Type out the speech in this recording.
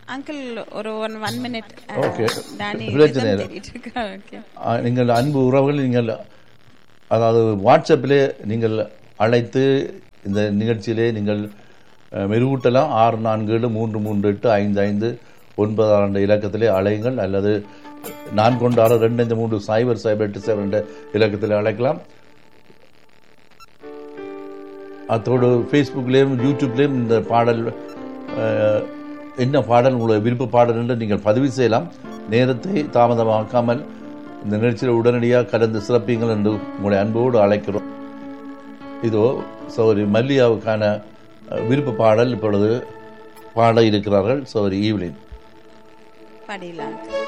Uncle ஒரு one one minute Okay. டானி பிரச்சனை இல்லை. தேடிட்டு இருக்கா ஓகே ஆ, நீங்கள் அன்பு உறவுகள் நீங்கள் அதாவது வாட்ஸ்அப்பிலே நீங்கள் அழைத்து இந்த நிகழ்ச்சியிலே நீங்கள் அஹ், மெருகூட்டலாம் ஆறு நான்கு ஏழு மூன்று மூன்று எட்டு ஐந்து ஐந்து ஒன்பது ஆறு என்ற இலக்கத்திலே அழையுங்கள் அல்லது நான் கொண்ட ஆறு ரெண்டு ஐந்து மூன்று சைபர் சைபர் எட்டு சைபர் என்ற இலக்கத்திலே அழைக்கலாம் அத்தோடு ஃபேஸ்புக்லேயும் யூடியூப்லேயும் இந்த பாடல் அஹ், என்ன பாடல் உங்களுடைய விருப்ப பாடல் என்று நீங்கள் பதிவு செய்யலாம் நேரத்தை தாமதமாக்காமல் இந்த நிகழ்ச்சியில் உடனடியாக கலந்து சிறப்பீங்கள் என்று உங்களுடைய அன்போடு அழைக்கிறோம் இதோ சௌரி மல்லியாவுக்கான அஹ், விருப்ப பாடல் இப்பொழுது பாட இருக்கிறார்கள் சௌரி ஈவ்லின் படிலாம்